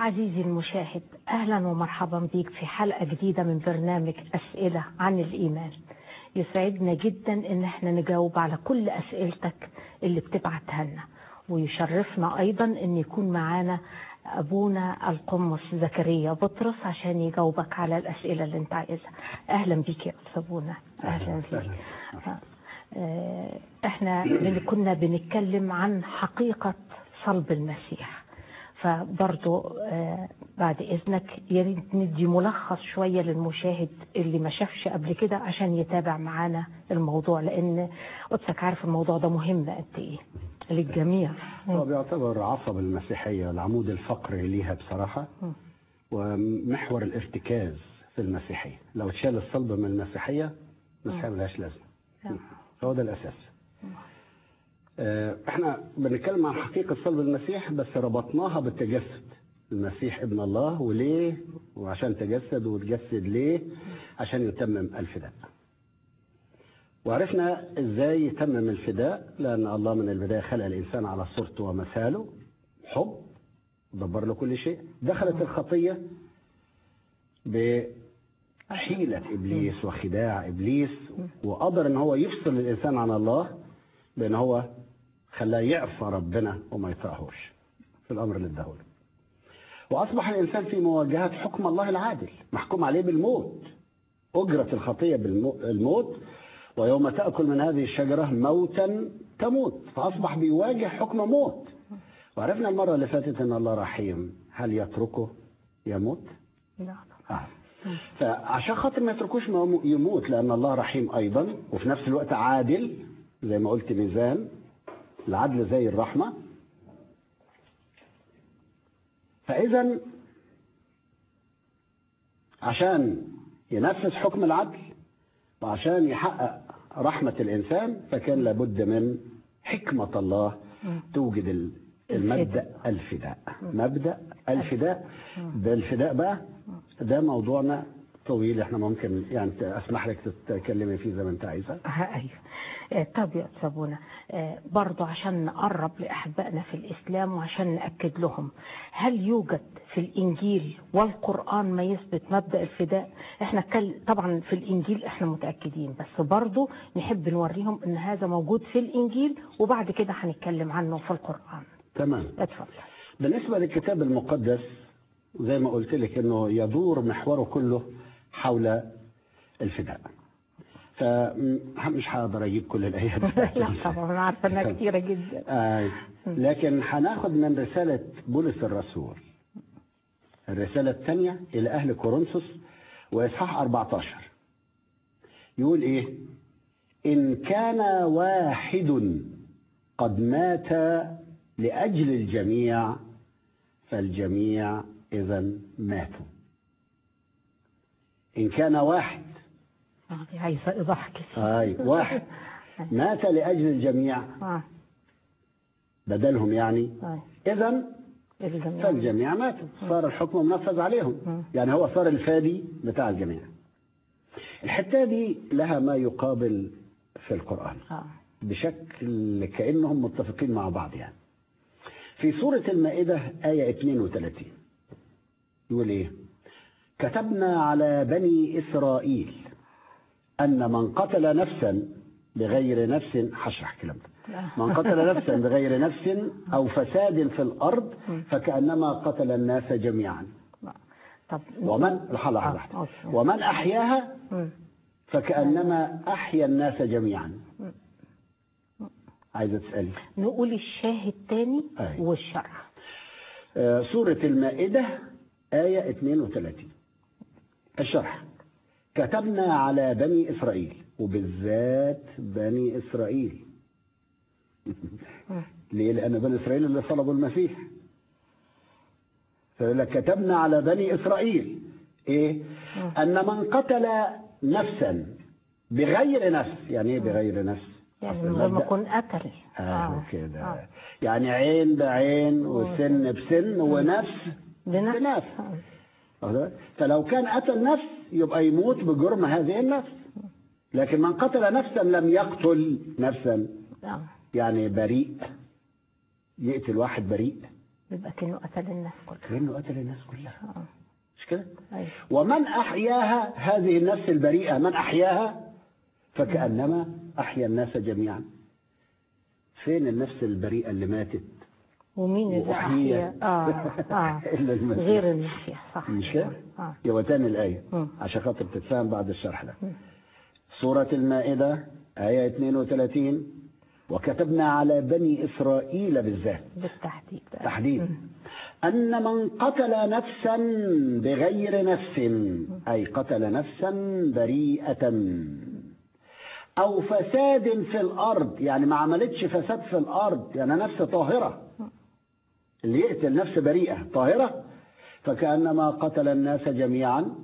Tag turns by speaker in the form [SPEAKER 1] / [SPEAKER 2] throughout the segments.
[SPEAKER 1] عزيزي المشاهد أهلا ومرحبا بيك في حلقة جديدة من برنامج أسئلة عن الإيمان يسعدنا جدا إن احنا نجاوب على كل أسئلتك اللي بتبعتها لنا ويشرفنا أيضا إن يكون معانا أبونا القمص زكريا بطرس عشان يجاوبك على الأسئلة اللي أنت عايزها أهلا بيك يا أستاذ أبونا أهلا بيك آه، احنا اللي كنا بنتكلم عن حقيقة صلب المسيح فبرضو آه، بعد اذنك يا ريت ندي ملخص شويه للمشاهد اللي ما شافش قبل كده عشان يتابع معانا الموضوع لان قدسك عارف الموضوع ده مهم قد ايه للجميع
[SPEAKER 2] هو بيعتبر عصب المسيحية العمود الفقري ليها بصراحة ومحور الارتكاز في المسيحية لو اتشال الصلب من المسيحية المسيحية ملهاش لازمة هو ده الأساس آه، احنا بنتكلم عن حقيقة صلب المسيح بس ربطناها بالتجسد المسيح ابن الله وليه وعشان تجسد وتجسد ليه عشان يتمم الفداء وعرفنا ازاي يتمم الفداء لان الله من البدايه خلق الانسان على صورته ومثاله حب دبر له كل شيء دخلت الخطيه بحيله ابليس وخداع ابليس وقدر ان هو يفصل الانسان عن الله بان هو خلاه يعصى ربنا وما يطيعهوش في الامر اللي اداهوله واصبح الانسان في مواجهه حكم الله العادل محكوم عليه بالموت اجره الخطيه بالموت ويوم تاكل من هذه الشجره موتا تموت فاصبح بيواجه حكم موت وعرفنا المره اللي فاتت ان الله رحيم هل يتركه يموت
[SPEAKER 1] لا
[SPEAKER 2] آه. فعشان خاطر ما يتركوش ما يموت لان الله رحيم ايضا وفي نفس الوقت عادل زي ما قلت ميزان العدل زي الرحمه فاذا عشان ينفذ حكم العدل وعشان يحقق رحمه الانسان فكان لابد من حكمه الله توجد ال- المبدا الفداء مبدا الفداء ده الفداء بقى ده موضوعنا طويل احنا ممكن يعني اسمح لك تتكلمي فيه زي ما انت عايزه
[SPEAKER 1] آه، ايوه آه، طب يا أستاذ أبونا آه، برضو عشان نقرب لأحبائنا في الإسلام وعشان نأكد لهم هل يوجد في الإنجيل والقرآن ما يثبت مبدأ الفداء احنا كل طبعا في الإنجيل احنا متأكدين بس برضو نحب نوريهم ان هذا موجود في الإنجيل وبعد كده هنتكلم عنه في القرآن
[SPEAKER 2] تمام
[SPEAKER 1] اتفضل
[SPEAKER 2] بالنسبه للكتاب المقدس زي ما قلت لك انه يدور محوره كله حول الفداء فمش هقدر اجيب كل الايات
[SPEAKER 1] لا طبعا انا عارفه انها كتيره جدا
[SPEAKER 2] آه لكن هناخد من رسالة بولس الرسول الرسالة الثانية إلى أهل كورنثوس وإصحاح 14 يقول إيه؟ إن كان واحد قد مات لأجل الجميع فالجميع إذا ماتوا إن كان واحد
[SPEAKER 1] آه، دي عايزه ايضاح كتير
[SPEAKER 2] أي واحد مات لأجل الجميع
[SPEAKER 1] اه
[SPEAKER 2] بدلهم يعني
[SPEAKER 1] آه.
[SPEAKER 2] إذا
[SPEAKER 1] الجميع
[SPEAKER 2] فالجميع ماتوا صار الحكم منفذ عليهم يعني هو صار الفادي بتاع الجميع الحته دي لها ما يقابل في القران
[SPEAKER 1] اه
[SPEAKER 2] بشكل كانهم متفقين مع بعض يعني في سوره المائده ايه 32 يقول ايه كتبنا على بني اسرائيل ان من قتل نفسا بغير نفس هشرح الكلام ده من قتل نفسا بغير نفس او فساد في الارض فكانما قتل الناس جميعا
[SPEAKER 1] طب
[SPEAKER 2] ومن لحظه
[SPEAKER 1] آه،
[SPEAKER 2] واحده
[SPEAKER 1] أوكي.
[SPEAKER 2] ومن احياها
[SPEAKER 1] مم.
[SPEAKER 2] فكانما احيا الناس جميعا عايزه تسالي
[SPEAKER 1] نقول الشاهد تاني
[SPEAKER 2] أي.
[SPEAKER 1] والشرح
[SPEAKER 2] آه، سوره المائده ايه 32 الشرح كتبنا على بني اسرائيل وبالذات بني اسرائيل ليه؟ لان بني اسرائيل اللي طلبوا المسيح فيقول لك كتبنا على بني اسرائيل ايه؟ ان من قتل نفسا بغير نفس يعني ايه بغير نفس؟
[SPEAKER 1] يعني
[SPEAKER 2] أصل
[SPEAKER 1] من غير ما
[SPEAKER 2] المبدأ-
[SPEAKER 1] يكون قتل
[SPEAKER 2] اه كده
[SPEAKER 1] آه.
[SPEAKER 2] يعني عين بعين وسن بسن ونفس
[SPEAKER 1] بنفس
[SPEAKER 2] بنفس
[SPEAKER 1] آه.
[SPEAKER 2] واخد بالك؟ فلو كان قتل نفس يبقى يموت بجرم هذه النفس لكن من قتل نفسا لم يقتل نفسا
[SPEAKER 1] آه.
[SPEAKER 2] يعني بريء يقتل واحد بريء
[SPEAKER 1] يبقى كأنه قتل الناس كلها
[SPEAKER 2] كانه قتل الناس كلها
[SPEAKER 1] آه.
[SPEAKER 2] مش كده
[SPEAKER 1] أيوة.
[SPEAKER 2] ومن احياها هذه النفس البريئه من احياها فكانما احيا الناس جميعا فين النفس البريئه اللي ماتت
[SPEAKER 1] ومين اللي
[SPEAKER 2] وأحيا.
[SPEAKER 1] أحيا آه آه
[SPEAKER 2] إلا المسيح.
[SPEAKER 1] غير المسيح صح
[SPEAKER 2] مش كده
[SPEAKER 1] آه
[SPEAKER 2] يبقى تاني الايه
[SPEAKER 1] مم.
[SPEAKER 2] عشان خاطر تتفهم بعد الشرح ده سوره المائده ايه 32 وكتبنا على بني اسرائيل بالذات
[SPEAKER 1] بالتحديد بقى.
[SPEAKER 2] تحديد أن من قتل نفسا بغير نفس أي قتل نفسا بريئة أو فساد في الأرض يعني ما عملتش فساد في الأرض يعني نفس طاهرة اللي يقتل نفس بريئة طاهرة فكأنما قتل الناس جميعا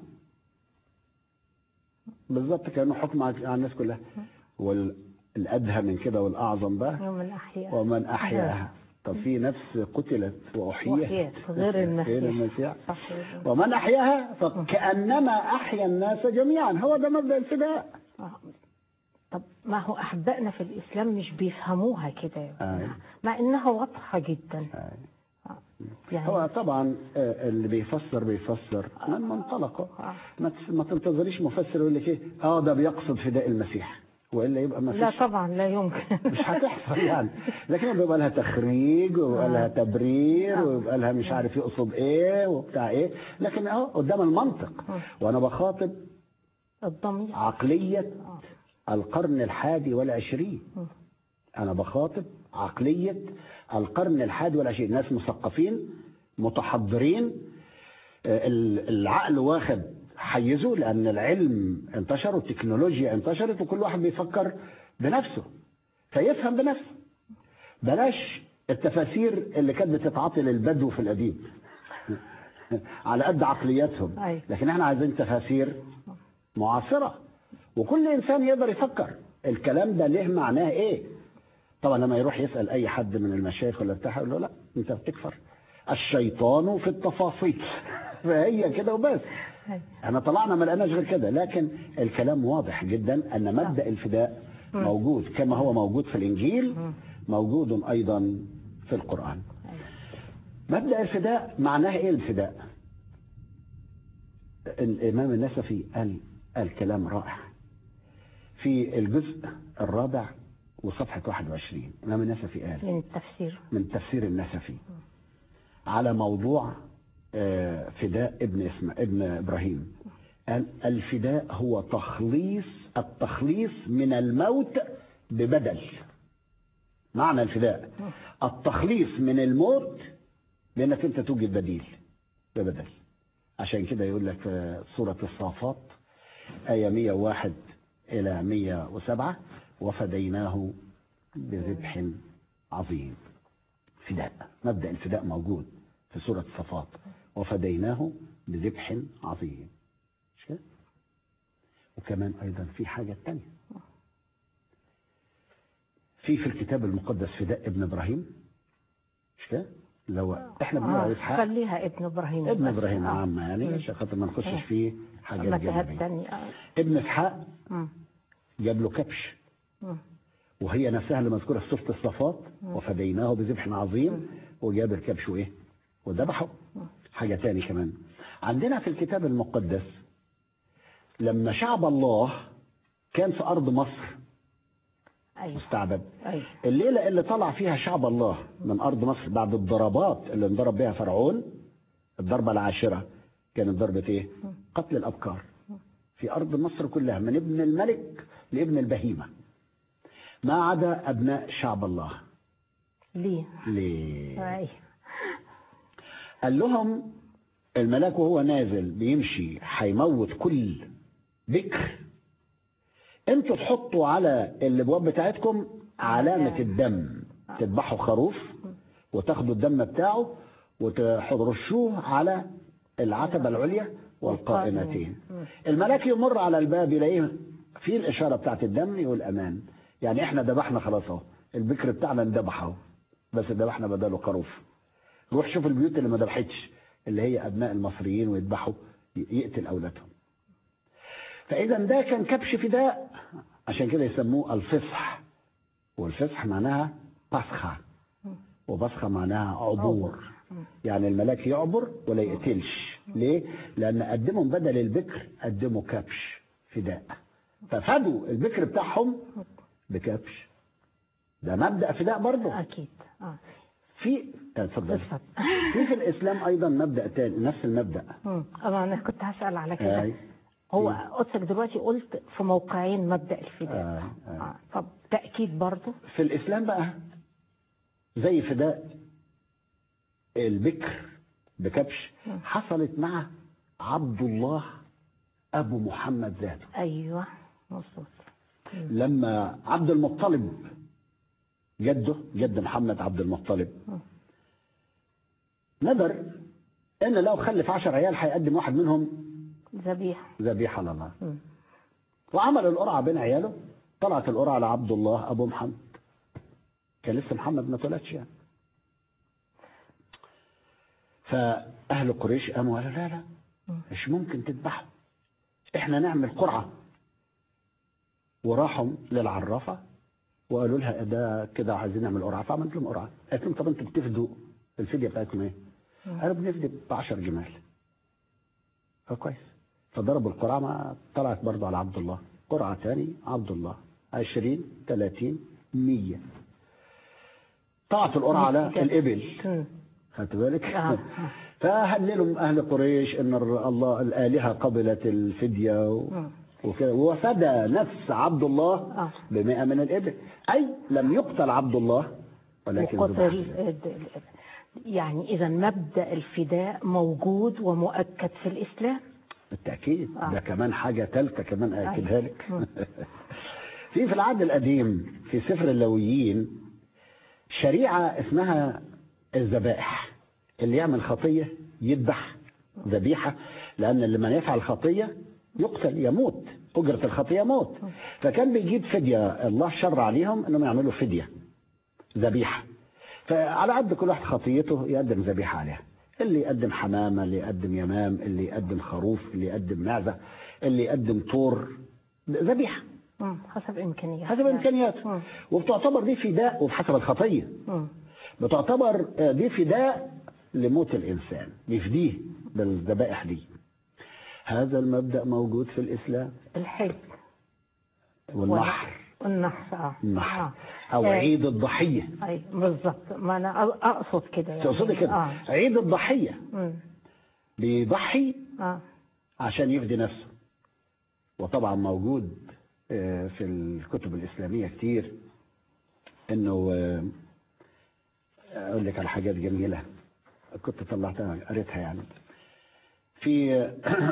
[SPEAKER 2] بالظبط كأنه حكم على الناس كلها والأدهى من كده والأعظم بقى
[SPEAKER 1] ومن أحيا
[SPEAKER 2] ومن أحياها طب في نفس قتلت وأحيت
[SPEAKER 1] وحياة غير المسيح
[SPEAKER 2] غير المسيح
[SPEAKER 1] صح
[SPEAKER 2] ومن أحياها فكأنما أحيا الناس جميعا هو ده مبدأ الفداء
[SPEAKER 1] آه. طب ما هو أحبائنا في الإسلام مش بيفهموها كده
[SPEAKER 2] آه.
[SPEAKER 1] مع إنها واضحة جدا آه. يعني
[SPEAKER 2] هو طبعا آه، اللي بيفسر بيفسر من منطلقه
[SPEAKER 1] آه.
[SPEAKER 2] ما تس- ما تنتظريش مفسر يقول لك ايه اه ده بيقصد فداء المسيح والا يبقى ما
[SPEAKER 1] لا
[SPEAKER 2] فيش
[SPEAKER 1] طبعا لا يمكن
[SPEAKER 2] مش هتحصل يعني لكن بيبقى لها تخريج ويبقى لها تبرير ويبقى لها مش عارف يقصد ايه وبتاع ايه لكن اهو قدام المنطق وانا بخاطب
[SPEAKER 1] الضمير
[SPEAKER 2] عقلية القرن الحادي والعشرين أنا بخاطب عقلية القرن الحادي والعشرين ناس مثقفين متحضرين آه، ال- العقل واخد حيزه لأن العلم انتشر والتكنولوجيا انتشرت وكل واحد بيفكر بنفسه فيفهم بنفسه بلاش التفاسير اللي كانت بتتعاطي للبدو في القديم على قد عقلياتهم
[SPEAKER 1] أيوة.
[SPEAKER 2] لكن احنا عايزين تفاسير معاصرة وكل إنسان يقدر يفكر الكلام ده ليه معناه إيه طبعا لما يروح يسأل أي حد من المشايخ ولا بتاع يقول له لا أنت بتكفر الشيطان في التفاصيل فهي كده وبس
[SPEAKER 1] أيوة.
[SPEAKER 2] احنا طلعنا ما لقيناش غير كده لكن الكلام واضح جدا ان مبدا الفداء موجود كما هو موجود في الانجيل موجود ايضا في القران مبدا الفداء معناه ايه الفداء الامام النسفي قال قال كلام رائع في الجزء الرابع وصفحه 21 الامام النسفي قال
[SPEAKER 1] من التفسير
[SPEAKER 2] من تفسير النسفي على موضوع آه، فداء ابن اسم ابن ابراهيم قال الفداء هو تخليص التخليص من الموت ببدل معنى الفداء التخليص من الموت بانك انت توجد بديل ببدل عشان كده يقول لك في سوره الصافات ايه 101 الى 107 وفديناه بذبح عظيم فداء مبدأ الفداء موجود في سورة الصفات وفديناه بذبح عظيم مش كده؟ وكمان أيضا في حاجة تانية في في الكتاب المقدس فداء ابن إبراهيم مش كده؟ لو احنا بنقول على
[SPEAKER 1] آه.
[SPEAKER 2] اسحاق
[SPEAKER 1] خليها ابن إبراهيم
[SPEAKER 2] ابن
[SPEAKER 1] بس.
[SPEAKER 2] ابراهيم
[SPEAKER 1] آه.
[SPEAKER 2] عامة يعني عشان خاطر ما نخشش فيه حاجات
[SPEAKER 1] متاهات
[SPEAKER 2] جانبية
[SPEAKER 1] تانية آه.
[SPEAKER 2] ابن اسحاق
[SPEAKER 1] مم.
[SPEAKER 2] جاب له كبش
[SPEAKER 1] مم.
[SPEAKER 2] وهي نفسها اللي مذكوره في سوره الصفات وفديناه بذبح عظيم وجاب الكبش وايه وذبحه حاجه تاني كمان عندنا في الكتاب المقدس لما شعب الله كان في ارض مصر
[SPEAKER 1] أيوة
[SPEAKER 2] مستعبد
[SPEAKER 1] أيوة
[SPEAKER 2] الليله اللي طلع فيها شعب الله من ارض مصر بعد الضربات اللي انضرب بها فرعون الضربه العاشره كانت ضربه ايه قتل الابكار في ارض مصر كلها من ابن الملك لابن البهيمه ما عدا ابناء شعب الله
[SPEAKER 1] ليه
[SPEAKER 2] ليه
[SPEAKER 1] أيوة
[SPEAKER 2] قال لهم الملاك وهو نازل بيمشي هيموت كل بكر انتوا تحطوا على الابواب بتاعتكم علامة الدم تذبحوا خروف وتاخدوا الدم بتاعه وترشوه على العتبة العليا والقائمتين الملاك يمر على الباب يلاقيه في الإشارة بتاعت الدم يقول أمان يعني احنا ذبحنا خلاص اهو البكر بتاعنا اندبح اهو بس ذبحنا بداله خروف روح شوف البيوت اللي ما ذبحتش اللي هي ابناء المصريين ويذبحوا يقتل اولادهم فاذا ده كان كبش فداء عشان كده يسموه الفصح والفصح معناها بصخه وبصخه معناها عبور يعني الملاك يعبر ولا يقتلش ليه لان قدمهم بدل البكر قدموا كبش فداء ففدوا البكر بتاعهم بكبش ده مبدا فداء برضه
[SPEAKER 1] اكيد اه
[SPEAKER 2] في اتفضل
[SPEAKER 1] اتفضل.
[SPEAKER 2] في في الاسلام ايضا مبدا تاني نفس المبدا
[SPEAKER 1] مم. أما انا كنت هسال على كده
[SPEAKER 2] أي.
[SPEAKER 1] هو قدسك دلوقتي قلت في موقعين مبدا الفداء
[SPEAKER 2] أي. أي.
[SPEAKER 1] آه. طب تاكيد برضه
[SPEAKER 2] في الاسلام بقى زي فداء البكر بكبش حصلت مع عبد الله ابو محمد ذاته
[SPEAKER 1] ايوه مظبوط
[SPEAKER 2] لما عبد المطلب جده جد محمد عبد المطلب نذر ان لو خلف عشر عيال هيقدم واحد منهم
[SPEAKER 1] ذبيحه
[SPEAKER 2] ذبيحه لله
[SPEAKER 1] مم.
[SPEAKER 2] وعمل القرعه بين عياله طلعت القرعه لعبد الله ابو محمد كان لسه محمد ما اتولدش يعني فاهل قريش قاموا قالوا لا لا مش ممكن تذبحوا احنا نعمل قرعه وراحوا للعرافه وقالوا لها ده كده عايزين نعمل قرعه فعملت لهم قرعه قالت لهم طب انتوا بتفدوا الفديه بتاعتكم ايه؟ قالوا بنفدي ب 10 جمال فكويس فضربوا القرعه ما طلعت برضه على عبد الله قرعه تاني عبد الله 20 30 100 طلعت القرعه على الابل
[SPEAKER 1] مم.
[SPEAKER 2] خدت بالك؟
[SPEAKER 1] آه.
[SPEAKER 2] فهللوا اهل قريش ان الر- الله الالهه قبلت الفديه و...
[SPEAKER 1] مم.
[SPEAKER 2] وكده وفدى نفس عبد الله
[SPEAKER 1] آه.
[SPEAKER 2] بمئة من الابل اي لم يقتل عبد الله ولكن
[SPEAKER 1] وقتل
[SPEAKER 2] ذبح.
[SPEAKER 1] ال- ال- يعني اذا مبدا الفداء موجود ومؤكد في الاسلام
[SPEAKER 2] بالتاكيد
[SPEAKER 1] آه.
[SPEAKER 2] ده كمان حاجه ثالثه كمان اكدها
[SPEAKER 1] أيوة.
[SPEAKER 2] لك
[SPEAKER 1] مم.
[SPEAKER 2] في في العهد القديم في سفر اللويين شريعه اسمها الذبائح اللي يعمل خطيه يذبح ذبيحه لان لمن يفعل خطيه يقتل يموت اجره الخطيه موت فكان بيجيب فديه الله شرع عليهم انهم يعملوا فديه ذبيحه فعلى قد كل واحد خطيته يقدم ذبيحه عليها اللي يقدم حمامه اللي يقدم يمام اللي يقدم خروف اللي يقدم معزه اللي يقدم طور ذبيحه
[SPEAKER 1] مم. حسب امكانياته
[SPEAKER 2] حسب امكانياته
[SPEAKER 1] مم.
[SPEAKER 2] وبتعتبر دي فداء وبحسب الخطيه
[SPEAKER 1] مم.
[SPEAKER 2] بتعتبر آه، دي فداء لموت الانسان يفديه بالذبائح دي هذا المبدا موجود في الاسلام
[SPEAKER 1] الحج
[SPEAKER 2] والنحر
[SPEAKER 1] والنحر اه
[SPEAKER 2] النحر
[SPEAKER 1] آه.
[SPEAKER 2] او
[SPEAKER 1] آه.
[SPEAKER 2] عيد الضحيه
[SPEAKER 1] اي بالظبط ما انا أ- اقصد كده يعني
[SPEAKER 2] تقصدي كده
[SPEAKER 1] اه
[SPEAKER 2] عيد الضحيه
[SPEAKER 1] مم.
[SPEAKER 2] بيضحي
[SPEAKER 1] اه
[SPEAKER 2] عشان يفدي نفسه وطبعا موجود آه، في الكتب الإسلامية كتير إنه آه، أقول لك على حاجات جميلة كنت طلعتها قريتها يعني في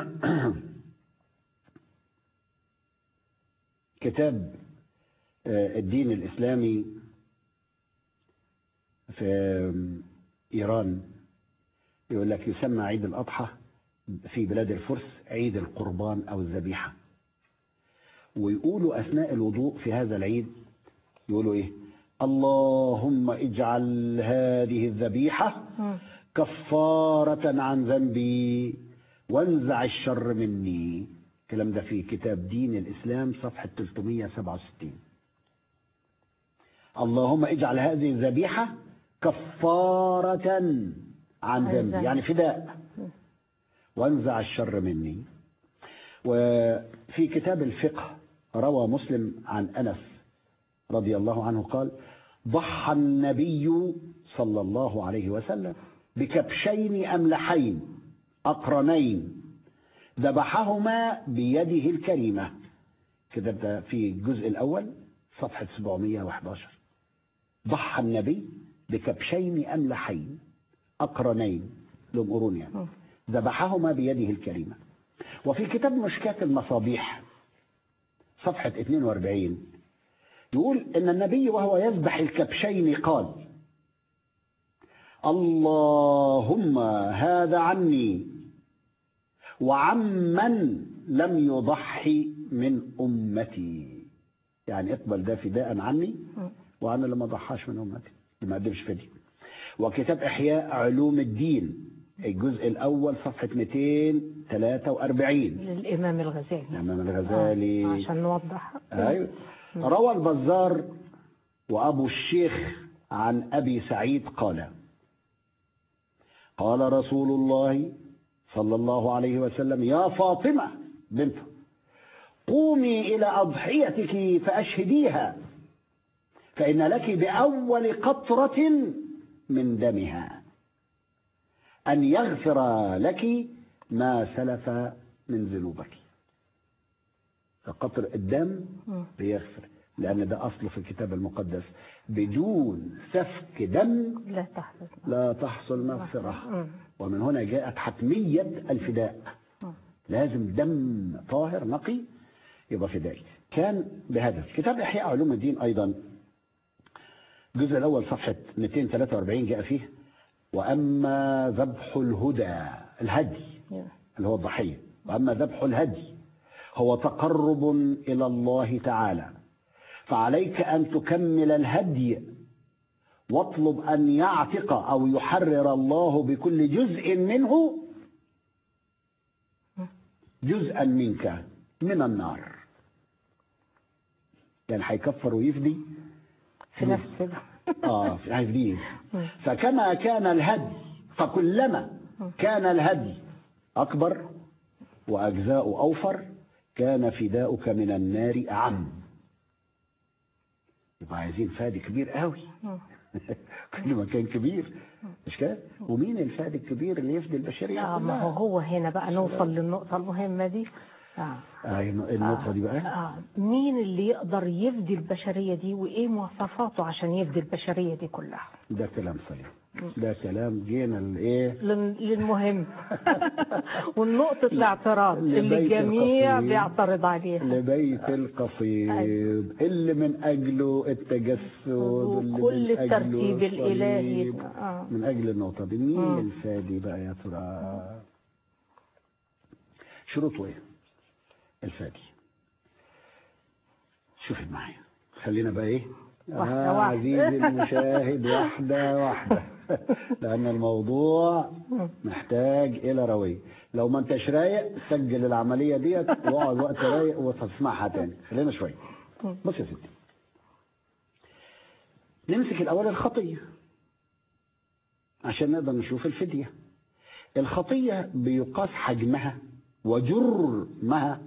[SPEAKER 2] كتاب آه، الدين الإسلامي في إيران يقول لك يسمى عيد الأضحى في بلاد الفرس عيد القربان أو الذبيحة ويقولوا أثناء الوضوء في هذا العيد يقولوا إيه اللهم اجعل هذه الذبيحة
[SPEAKER 1] مم.
[SPEAKER 2] كفارة عن ذنبي وانزع الشر مني الكلام ده في كتاب دين الإسلام صفحة 367 اللهم اجعل هذه الذبيحة كفارة عن
[SPEAKER 1] عن
[SPEAKER 2] ذنبي
[SPEAKER 1] ذنبي.
[SPEAKER 2] يعني فداء وانزع الشر مني وفي كتاب الفقه روى مسلم عن انس رضي الله عنه قال ضحى النبي صلى الله عليه وسلم بكبشين املحين اقرنين ذبحهما بيده الكريمه كده ده في الجزء الاول صفحه 711 ضحى النبي بكبشين املحين اقرنين لهم قرون يعني
[SPEAKER 1] مم.
[SPEAKER 2] ذبحهما بيده الكريمة وفي كتاب مشكاة المصابيح صفحة 42 يقول إن النبي وهو يذبح الكبشين قال اللهم هذا عني وعمن لم يضحي من أمتي يعني اقبل ده فداء عني
[SPEAKER 1] مم.
[SPEAKER 2] وأنا اللي ما ضحاش من أمتي اللي ما قدمش فدية وكتاب إحياء علوم الدين الجزء الأول صفحة 243
[SPEAKER 1] للامام الغزالي
[SPEAKER 2] الإمام الغزالي
[SPEAKER 1] آه. عشان نوضح
[SPEAKER 2] أيوة روى البزار وأبو الشيخ عن أبي سعيد قال قال رسول الله صلى الله عليه وسلم يا فاطمة بنته قومي إلى أضحيتك فأشهديها فإن لك بأول قطرة من دمها أن يغفر لك ما سلف من ذنوبك فقطر الدم
[SPEAKER 1] مم.
[SPEAKER 2] بيغفر لأن ده أصله في الكتاب المقدس بدون سفك دم
[SPEAKER 1] لا تحزن
[SPEAKER 2] لا تحصل مغفرة
[SPEAKER 1] مم.
[SPEAKER 2] ومن هنا جاءت حتمية الفداء
[SPEAKER 1] مم.
[SPEAKER 2] لازم دم طاهر نقي يبقى فدائي كان بهذا كتاب إحياء علوم الدين أيضا الجزء الأول صفحة 243 جاء فيه وأما ذبح الهدى الهدي اللي هو الضحية وأما ذبح الهدي هو تقرب إلى الله تعالى فعليك أن تكمل الهدي واطلب أن يعتق أو يحرر الله بكل جزء منه جزءا منك من النار يعني هيكفر ويفدي
[SPEAKER 1] في نفس ال-
[SPEAKER 2] اه هيفديه فكما كان الهدي فكلما كان الهدي أكبر وأجزاء أوفر كان فداؤك من النار أعم يبقى عايزين فادي كبير قوي
[SPEAKER 1] مم.
[SPEAKER 2] كل ما كان كبير مش كده ومين الفادي الكبير اللي يفدي البشرية
[SPEAKER 1] آه ما
[SPEAKER 2] كلها
[SPEAKER 1] هو هو هنا بقى نوصل للنقطة المهمة دي آه.
[SPEAKER 2] آه النقطة دي بقى
[SPEAKER 1] آه. مين اللي يقدر يفدي البشرية دي وإيه مواصفاته عشان يفدي البشرية دي كلها
[SPEAKER 2] ده كلام سليم ده كلام جينا الايه
[SPEAKER 1] لل- للمهم والنقطة الاعتراض اللي
[SPEAKER 2] لبيت
[SPEAKER 1] الجميع
[SPEAKER 2] القصيد.
[SPEAKER 1] بيعترض عليها
[SPEAKER 2] لبيت القصيد اللي من أجله التجسد واللي
[SPEAKER 1] وكل
[SPEAKER 2] من أجله
[SPEAKER 1] الترتيب الإلهي.
[SPEAKER 2] الصليب.
[SPEAKER 1] آه.
[SPEAKER 2] من أجل النقطة دي مين
[SPEAKER 1] مم.
[SPEAKER 2] الفادي بقى يا ترى شروطه إيه الفادي شوفي معايا خلينا بقى إيه
[SPEAKER 1] واحدة
[SPEAKER 2] آه
[SPEAKER 1] واحدة.
[SPEAKER 2] عزيزي المشاهد واحدة واحدة لأن الموضوع محتاج إلى روية لو ما انتش رايق سجل العملية ديت واقعد وقت رايق وتسمعها تاني خلينا شوية بص يا ستي نمسك الأول الخطية عشان نقدر نشوف الفدية الخطية بيقاس حجمها وجرمها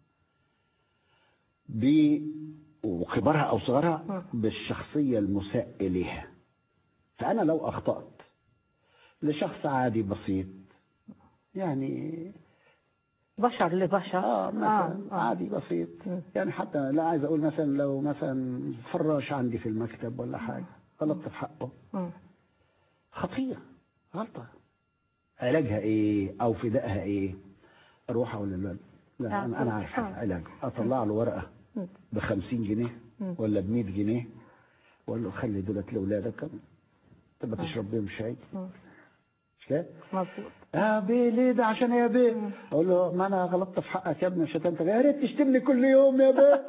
[SPEAKER 2] ب وكبرها أو صغرها بالشخصية المساء إليها فأنا لو أخطأت لشخص عادي بسيط يعني
[SPEAKER 1] بشر لبشر
[SPEAKER 2] اه مثلا
[SPEAKER 1] آه.
[SPEAKER 2] عادي بسيط
[SPEAKER 1] مم.
[SPEAKER 2] يعني حتى لا عايز اقول مثلا لو مثلا فراش عندي في المكتب ولا حاجه غلطت في حقه
[SPEAKER 1] مم.
[SPEAKER 2] خطيئه غلطه علاجها ايه او فدائها ايه اروح اقول له لا انا انا عارف
[SPEAKER 1] آه.
[SPEAKER 2] علاج اطلع له ورقه
[SPEAKER 1] مم.
[SPEAKER 2] ب 50 جنيه
[SPEAKER 1] مم.
[SPEAKER 2] ولا ب 100 جنيه واقول له خلي دولت لاولادك تبقى تشرب بيهم شاي
[SPEAKER 1] مم.
[SPEAKER 2] مش كده؟
[SPEAKER 1] مظبوط
[SPEAKER 2] يا بيه ليه ده عشان يا بيه اقول له ما انا غلطت في حقك يا ابني شتمتك يا ريت تشتمني كل يوم يا بيه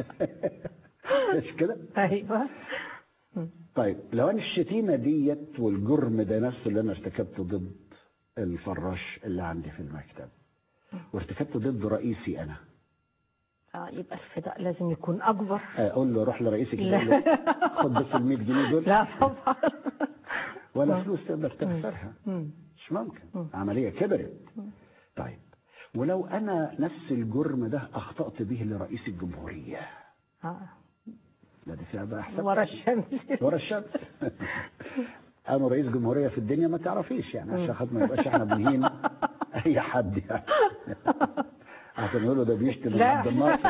[SPEAKER 2] مش كده
[SPEAKER 1] ايوه
[SPEAKER 2] طيب لو انا الشتيمه ديت والجرم ده نفسه اللي انا ارتكبته ضد الفراش اللي عندي في المكتب وارتكبته ضد رئيسي انا
[SPEAKER 1] اه يبقى الفداء لازم يكون اكبر
[SPEAKER 2] اقول له روح لرئيسي كده
[SPEAKER 1] لا.
[SPEAKER 2] أقول له خد بس ال 100 جنيه دول
[SPEAKER 1] لا طبعا
[SPEAKER 2] ولا فلوس تقدر تخسرها
[SPEAKER 1] مم.
[SPEAKER 2] مش ممكن عملية كبرت طيب ولو أنا نفس الجرم ده أخطأت به لرئيس الجمهورية
[SPEAKER 1] آه.
[SPEAKER 2] لا دي فيها بقى حساب
[SPEAKER 1] ورا الشمس
[SPEAKER 2] ورا الشمس أنا رئيس جمهورية في الدنيا ما تعرفيش يعني عشان خاطر ما يبقاش احنا بنهين أي حد يعني عشان يقولوا ده بيشتم
[SPEAKER 1] لا.
[SPEAKER 2] عبد الناصر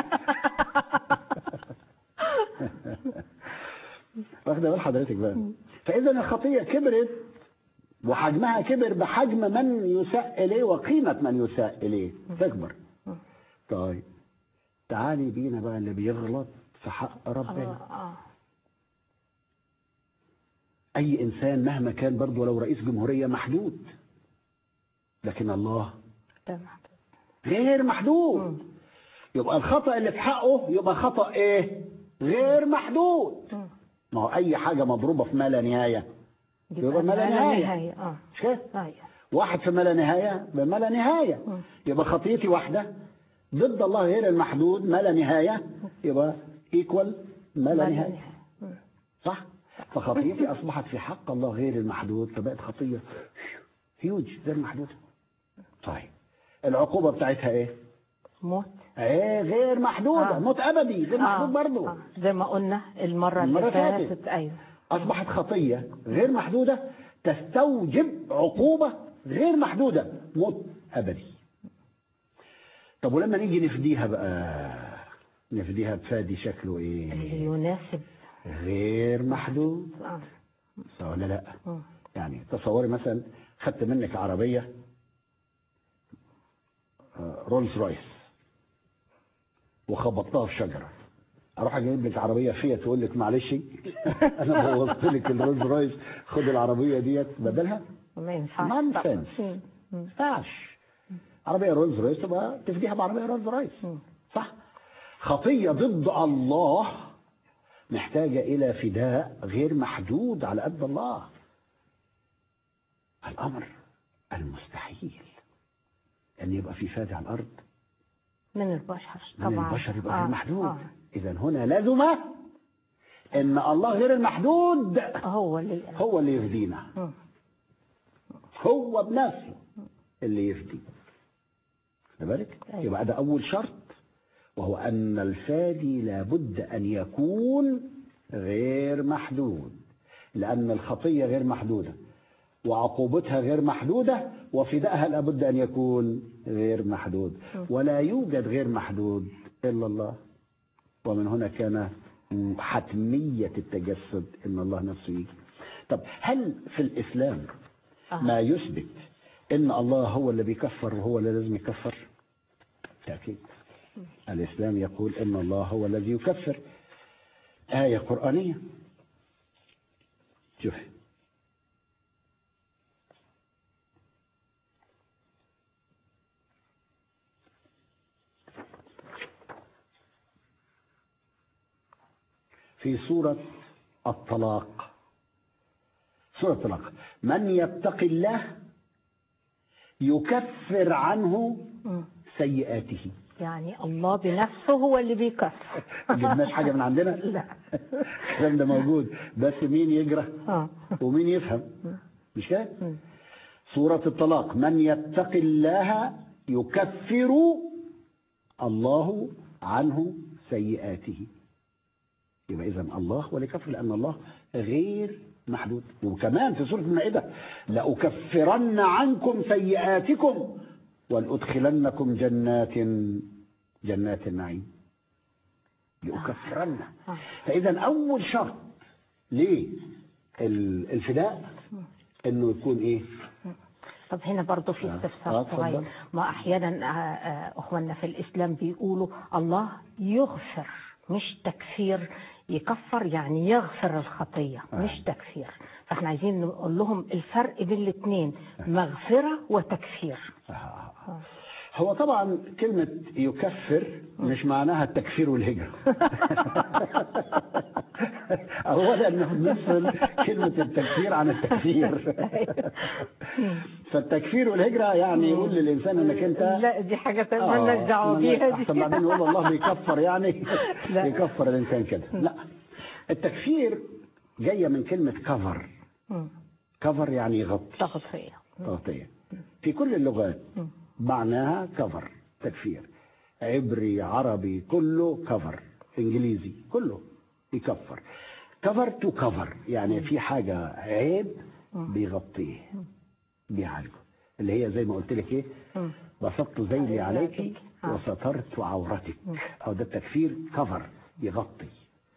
[SPEAKER 2] واخده بال حضرتك بقى فاذا الخطيه كبرت وحجمها كبر بحجم من يساء اليه وقيمه من يساء اليه تكبر طيب تعالي بينا بقى اللي بيغلط في حق ربنا
[SPEAKER 1] آه. آه.
[SPEAKER 2] اي انسان مهما كان برضه لو رئيس جمهوريه محدود لكن الله
[SPEAKER 1] تمام
[SPEAKER 2] غير محدود يبقى الخطا اللي في حقه يبقى خطا ايه غير محدود
[SPEAKER 1] مم.
[SPEAKER 2] ما هو اي حاجه مضروبه في ما لا نهايه يبقى ما لا نهايه
[SPEAKER 1] اه
[SPEAKER 2] مش كده
[SPEAKER 1] ايوه
[SPEAKER 2] واحد في ما لا نهايه بما لا نهايه
[SPEAKER 1] مم.
[SPEAKER 2] يبقى خطيتي واحده ضد الله غير المحدود ما لا نهايه يبقى ايكوال ما لا نهايه
[SPEAKER 1] مم.
[SPEAKER 2] صح فخطيتي اصبحت في حق الله غير المحدود فبقت خطيه هيوج غير محدوده طيب العقوبه بتاعتها ايه
[SPEAKER 1] موت
[SPEAKER 2] ايه غير محدوده
[SPEAKER 1] آه.
[SPEAKER 2] موت ابدي غير محدود برضه
[SPEAKER 1] آه. زي ما قلنا المرة اللي
[SPEAKER 2] المرة اللي فاتت.
[SPEAKER 1] فاتت أيوه
[SPEAKER 2] اصبحت خطيه غير محدوده تستوجب عقوبه غير محدوده موت ابدي طب ولما نيجي نفديها بقى نفديها بفادي شكله
[SPEAKER 1] اللي
[SPEAKER 2] ايه
[SPEAKER 1] يناسب
[SPEAKER 2] غير محدود
[SPEAKER 1] آه.
[SPEAKER 2] صح ولا لا
[SPEAKER 1] مم.
[SPEAKER 2] يعني تصوري مثلا خدت منك عربيه آه، رولز رويس وخبطتها في شجره اروح اجيب لك عربيه فيها تقول لك معلش انا بوظت لك الرولز رويس خد العربيه ديت بدلها
[SPEAKER 1] ما ينفعش
[SPEAKER 2] نونسنس
[SPEAKER 1] مم.
[SPEAKER 2] ما ينفعش عربيه رولز رويس تبقى تفديها بعربيه رولز رويس
[SPEAKER 1] مم.
[SPEAKER 2] صح خطيه ضد الله محتاجه الى فداء غير محدود على قد الله الامر المستحيل ان يبقى في فادي على الارض
[SPEAKER 1] من البشر
[SPEAKER 2] من
[SPEAKER 1] طبعا
[SPEAKER 2] البشر يبقى
[SPEAKER 1] آه.
[SPEAKER 2] غير محدود
[SPEAKER 1] آه.
[SPEAKER 2] اذا هنا لازم ان الله غير المحدود
[SPEAKER 1] هو اللي
[SPEAKER 2] هو اللي يفدينا
[SPEAKER 1] مم.
[SPEAKER 2] هو بنفسه اللي يفدي خد بالك
[SPEAKER 1] أيوة.
[SPEAKER 2] يبقى ده اول شرط وهو ان الفادي لابد ان يكون غير محدود لان الخطيه غير محدوده وعقوبتها غير محدوده وفدائها لابد ان يكون غير محدود ولا يوجد غير محدود الا الله ومن هنا كان حتميه التجسد ان الله نفسه يجي طب هل في الاسلام
[SPEAKER 1] آه.
[SPEAKER 2] ما يثبت ان الله هو اللي بيكفر وهو اللي لازم يكفر تاكيد الاسلام يقول ان الله هو الذي يكفر ايه قرانيه شوف في سورة الطلاق سورة الطلاق من يتق الله يكفر عنه
[SPEAKER 1] مم.
[SPEAKER 2] سيئاته
[SPEAKER 1] يعني الله بنفسه هو اللي بيكفر
[SPEAKER 2] ما جبناش حاجة من عندنا
[SPEAKER 1] لا
[SPEAKER 2] الكلام ده موجود بس مين يجرى
[SPEAKER 1] اه
[SPEAKER 2] ومين يفهم مش كده
[SPEAKER 1] مم.
[SPEAKER 2] سورة الطلاق من يتق الله يكفر الله عنه سيئاته يبقى إذا الله هو اللي يكفر لأن الله غير محدود وكمان في سورة المائدة لأكفرن عنكم سيئاتكم ولأدخلنكم جنات جنات النعيم لأكفرن
[SPEAKER 1] آه.
[SPEAKER 2] فإذا أول شرط للفداء إنه يكون إيه؟
[SPEAKER 1] طب هنا برضه في
[SPEAKER 2] آه.
[SPEAKER 1] استفسار
[SPEAKER 2] آه، اتفضل.
[SPEAKER 1] صغير ما احيانا آه، آه، اخواننا في الاسلام بيقولوا الله يغفر مش تكفير يكفر يعني يغفر الخطيه
[SPEAKER 2] آه.
[SPEAKER 1] مش تكفير فاحنا عايزين نقول لهم الفرق بين الاثنين مغفره وتكفير
[SPEAKER 2] آه. هو طبعا كلمة يكفر مش معناها التكفير والهجرة أولا نفصل كلمة التكفير عن التكفير فالتكفير والهجرة يعني يقول للإنسان إنك أنت
[SPEAKER 1] لا دي حاجه تانية
[SPEAKER 2] آه،
[SPEAKER 1] مالناش دعوه بيها دي
[SPEAKER 2] أحسن بعدين يقول الله بيكفر يعني
[SPEAKER 1] لا.
[SPEAKER 2] يكفر الإنسان كده لا التكفير جاية من كلمة كفر
[SPEAKER 1] مم.
[SPEAKER 2] كفر يعني يغطي
[SPEAKER 1] تغطيه
[SPEAKER 2] تغطية في كل اللغات معناها كفر تكفير عبري عربي كله كفر انجليزي كله يكفر كفر تو كفر يعني في حاجة عيب بيغطيه بيعالجه اللي هي زي ما قلت لك ايه
[SPEAKER 1] مم.
[SPEAKER 2] بسطت ذيلي عليك
[SPEAKER 1] آه.
[SPEAKER 2] وسترت عورتك او ده التكفير كفر يغطي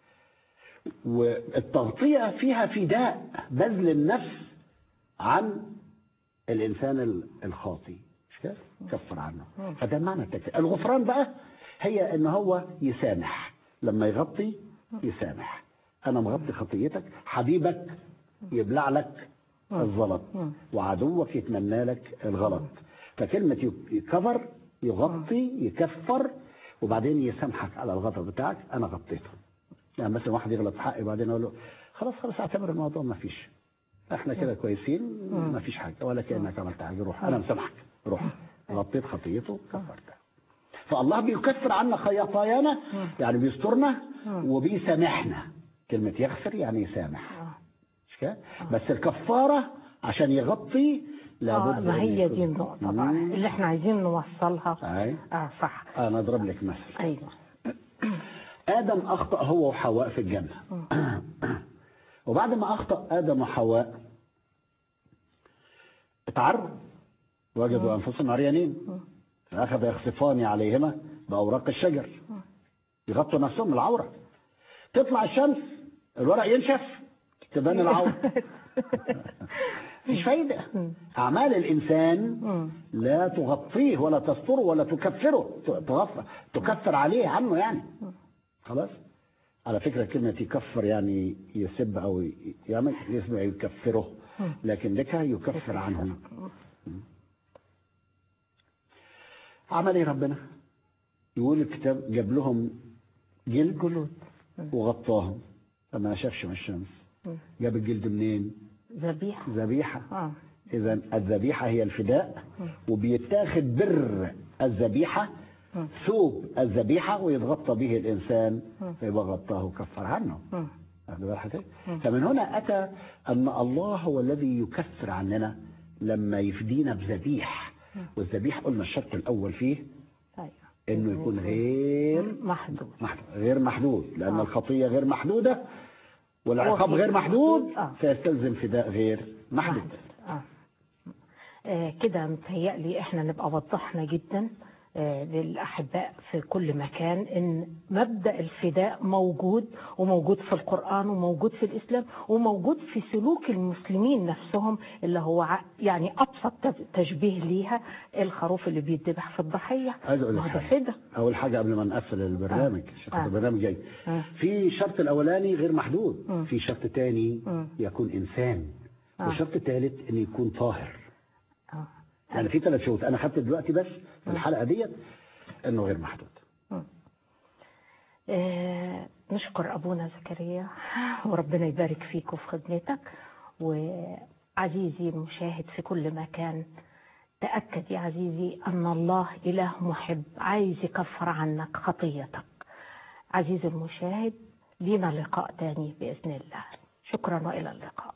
[SPEAKER 2] والتغطية فيها فداء بذل النفس عن الإنسان ال- الخاطي مش كده؟ كفر عنه فده معنى التكفير الغفران بقى هي إن هو يسامح لما يغطي يسامح أنا مغطي خطيتك حبيبك يبلع لك الزلط وعدوك يتمنى لك الغلط فكلمة يكفر يغطي يكفر وبعدين يسامحك على الغلط بتاعك أنا غطيته يعني مثلا واحد يغلط في حقي بعدين اقول له خلاص خلاص اعتبر الموضوع ما فيش احنا كده كويسين ما فيش حاجه ولا كانك عملت حاجه روح انا مسامحك روح غطيت خطيته كفرتها فالله بيكفر عنا خطايانا يعني بيسترنا وبيسامحنا كلمه يغفر يعني يسامح
[SPEAKER 1] آه.
[SPEAKER 2] مش كده بس الكفاره عشان يغطي
[SPEAKER 1] آه
[SPEAKER 2] لابد
[SPEAKER 1] ما
[SPEAKER 2] أن
[SPEAKER 1] هي
[SPEAKER 2] يكون-
[SPEAKER 1] دي النقطة بقى
[SPEAKER 2] مم.
[SPEAKER 1] اللي احنا عايزين نوصلها
[SPEAKER 2] أي.
[SPEAKER 1] اه صح
[SPEAKER 2] انا اضرب لك مثل
[SPEAKER 1] ايوه
[SPEAKER 2] ادم اخطا هو وحواء في الجنه وبعد ما اخطا ادم وحواء اتعروا وجدوا انفسهم عريانين فاخذ يخصفان عليهما باوراق الشجر يغطوا نفسهم العوره تطلع الشمس الورق ينشف تبان العوره مش فايده اعمال الانسان لا تغطيه ولا تستره ولا تكفره تغفر تكفر عليه عنه يعني خلاص على فكره كلمه يكفر يعني يسب او يعمل اسمه يكفره لكن لك يكفر عنه عمل ايه ربنا يقول الكتاب جاب لهم جلد
[SPEAKER 1] جلود
[SPEAKER 2] وغطاهم فما نشفش من الشمس جاب الجلد منين
[SPEAKER 1] ذبيحة
[SPEAKER 2] ذبيحه
[SPEAKER 1] اه
[SPEAKER 2] اذا الذبيحه هي الفداء وبيتاخد بر الذبيحه ثوب الذبيحه ويتغطى به الانسان فيبقى غطاه وكفر عنه
[SPEAKER 1] مم.
[SPEAKER 2] واخد بال حضرتك؟ فمن هنا اتى ان الله هو الذي يكفر عننا لما يفدينا بذبيح والذبيح قلنا الشرط الاول فيه
[SPEAKER 1] ايوه
[SPEAKER 2] انه يكون غير
[SPEAKER 1] محدود
[SPEAKER 2] محدود غير محدود لان
[SPEAKER 1] آه.
[SPEAKER 2] الخطيه غير محدوده والعقاب
[SPEAKER 1] وفي-
[SPEAKER 2] غير محدود
[SPEAKER 1] آه.
[SPEAKER 2] فيستلزم فداء غير محدود
[SPEAKER 1] آه. آه كده متهيألي احنا نبقى وضحنا جدا آه للأحباء في كل مكان إن مبدأ الفداء موجود وموجود في القرآن وموجود في الإسلام وموجود في سلوك المسلمين نفسهم اللي هو ع- يعني أبسط تب- تشبيه ليها الخروف اللي بيتذبح في الضحية
[SPEAKER 2] عايز اقول لك
[SPEAKER 1] ما هو ده
[SPEAKER 2] حاجه
[SPEAKER 1] فدا
[SPEAKER 2] اول حاجه قبل ما نقفل البرنامج عشان
[SPEAKER 1] آه.
[SPEAKER 2] البرنامج جاي
[SPEAKER 1] آه.
[SPEAKER 2] في الشرط الاولاني غير محدود
[SPEAKER 1] مم.
[SPEAKER 2] في شرط تاني
[SPEAKER 1] مم.
[SPEAKER 2] يكون انسان
[SPEAKER 1] آه.
[SPEAKER 2] والشرط الثالث ان يكون طاهر
[SPEAKER 1] آه.
[SPEAKER 2] يعني في ثلاث شروط انا خدت دلوقتي بس في الحلقه ديت انه غير محدود
[SPEAKER 1] آه، نشكر أبونا زكريا وربنا يبارك فيك وفي خدمتك وعزيزي المشاهد في كل مكان تأكد يا عزيزي أن الله إله محب عايز يكفر عنك خطيتك عزيزي المشاهد لينا لقاء تاني بإذن الله شكرا وإلى اللقاء